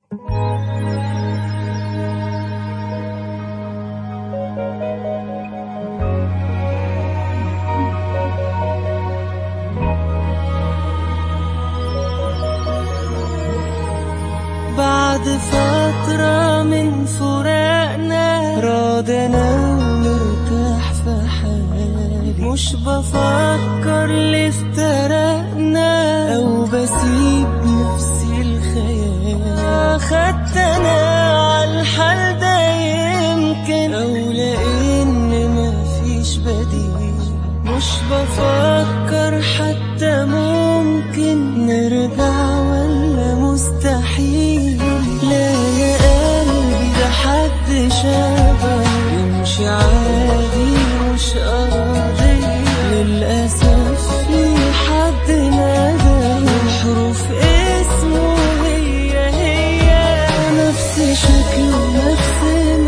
بعد فترة من فراقنا راضنا ومرتاح في حالي مش بفكر ليه افترقنا أو بسيب نفسي الخيال خدت أنا عالحال ده يمكن أو لأن مفيش بديل مش بفكر حتى ممكن نرجع ولا مستحيل لا يا قلبي ده حد شبه يمشي عادي مش قضية للأسف في حد نادى وحروف اسمه هي هي نفس شكله نفس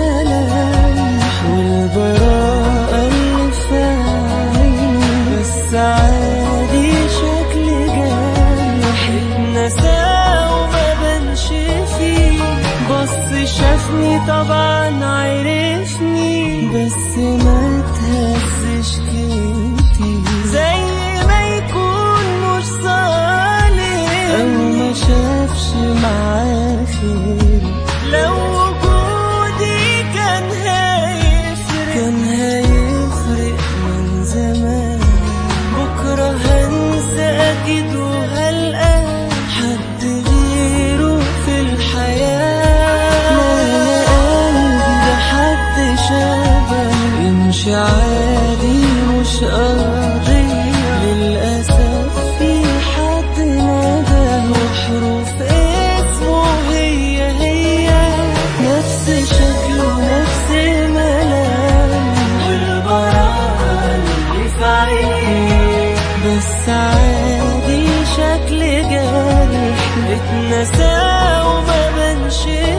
ملامح والبراءة اللي في عينه بس عادي شكل جارح اتنسى وما بنش فيه بص شافني طبعا عرفني بس ما تهزش كتير زي ما يكون مش صالح او ما شافش معاه خير لو وجودي كان هيفرق كان هيفرق من زمان بكرة هنسى أكيد وهلقى حد غيره في الحياة لا يا قلبي ده حد شبه يمشي عادي مش قضية للأسف في حد نادى وحروف اسمه هي هي نفس شكله نفس ملامح والبراءة اللي في عينيه بس عادي شكل جارح اتنسى وما بنش